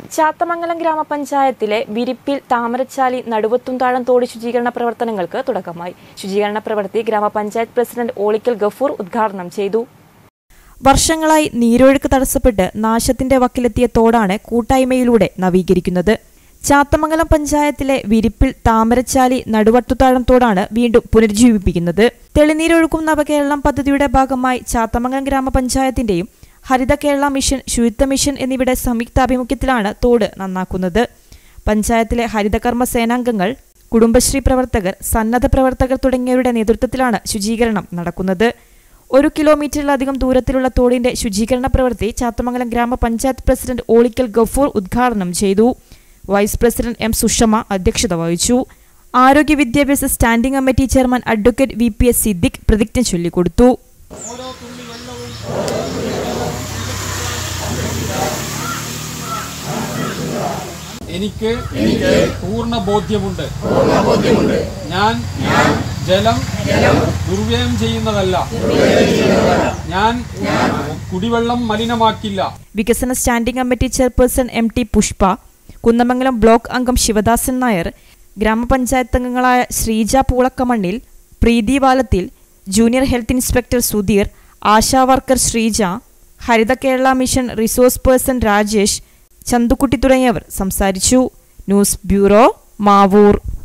ചാത്തമംഗലം ഗ്രാമപഞ്ചായത്തിലെ വിരിപ്പിൽ താമരച്ചാലി നടുവത്തുംതാഴം തോട് ശുചീകരണ പ്രവർത്തനങ്ങൾക്ക് തുടക്കമായി ശുചീകരണ പ്രവൃത്തി ഗ്രാമപഞ്ചായത്ത് പ്രസിഡന്റ് ഓളിക്കൽ ഗഫൂർ ഉദ്ഘാടനം ചെയ്തു വർഷങ്ങളായി നീരൊഴുക്ക് തടസ്സപ്പെട്ട് നാശത്തിന്റെ വക്കിലെത്തിയ തോടാണ് കൂട്ടായ്മയിലൂടെ നവീകരിക്കുന്നത് ചാത്തമംഗലം പഞ്ചായത്തിലെ വിരിപ്പിൽ താമരച്ചാലി നടുവട്ടുതാഴം തോടാണ് വീണ്ടും പുനരുജ്ജീവിപ്പിക്കുന്നത് തെളിനീരൊഴുക്കും നവകേരളം പദ്ധതിയുടെ ഭാഗമായി ചാത്തമംഗലം ഗ്രാമപഞ്ചായത്തിന്റെയും ഹരിത കേരള മിഷൻ ശുചിത്വ മിഷൻ എന്നിവയുടെ സംയുക്താഭിമുഖ്യത്തിലാണ് തോട് നന്നാക്കുന്നത് പഞ്ചായത്തിലെ ഹരിതകർമ്മ സേനാംഗങ്ങൾ കുടുംബശ്രീ പ്രവർത്തകർ സന്നദ്ധ പ്രവർത്തകർ തുടങ്ങിയവരുടെ നേതൃത്വത്തിലാണ് ശുചീകരണം നടക്കുന്നത് ഒരു കിലോമീറ്ററിലധികം ദൂരത്തിലുള്ള തോടിന്റെ ശുചീകരണ പ്രവൃത്തി ചാത്തമംഗലം ഗ്രാമപഞ്ചായത്ത് പ്രസിഡന്റ് ഓളിക്കൽ ഗഫൂർ ഉദ്ഘാടനം ചെയ്തു വൈസ് പ്രസിഡന്റ് എം സുഷമ അധ്യക്ഷത വഹിച്ചു ആരോഗ്യ വിദ്യാഭ്യാസ standing committee chairman advocate V P S Siddique പ്രതിജ്ഞ ചൊല്ലിക്കൊടുത്തു എനിക്ക് പൂർണ്ണ ബോധ്യമുണ്ട് ഞാൻ ജലം ദുർവ്യയം ചെയ്യുന്നതല്ല ഞാൻ കുടിവെള്ളം മലിനമാക്കില്ല വികസന standing committee chairperson M T Pushpa Kunnamangalam block അംഗം ശിവദാസൻ നായർ ഗ്രാമപഞ്ചായത്ത് അംഗങ്ങളായ ശ്രീജ പൂളക്കമണ്ണിൽ പ്രീതി വാലത്തിൽ junior health inspector Sudheer Asha worker Sreeja Haritha Kerala mission resource person Rajesh Chanthukutty തുടങ്ങിയവർ സംസാരിച്ചു ന്യൂസ് ബ്യൂറോ മാവൂർ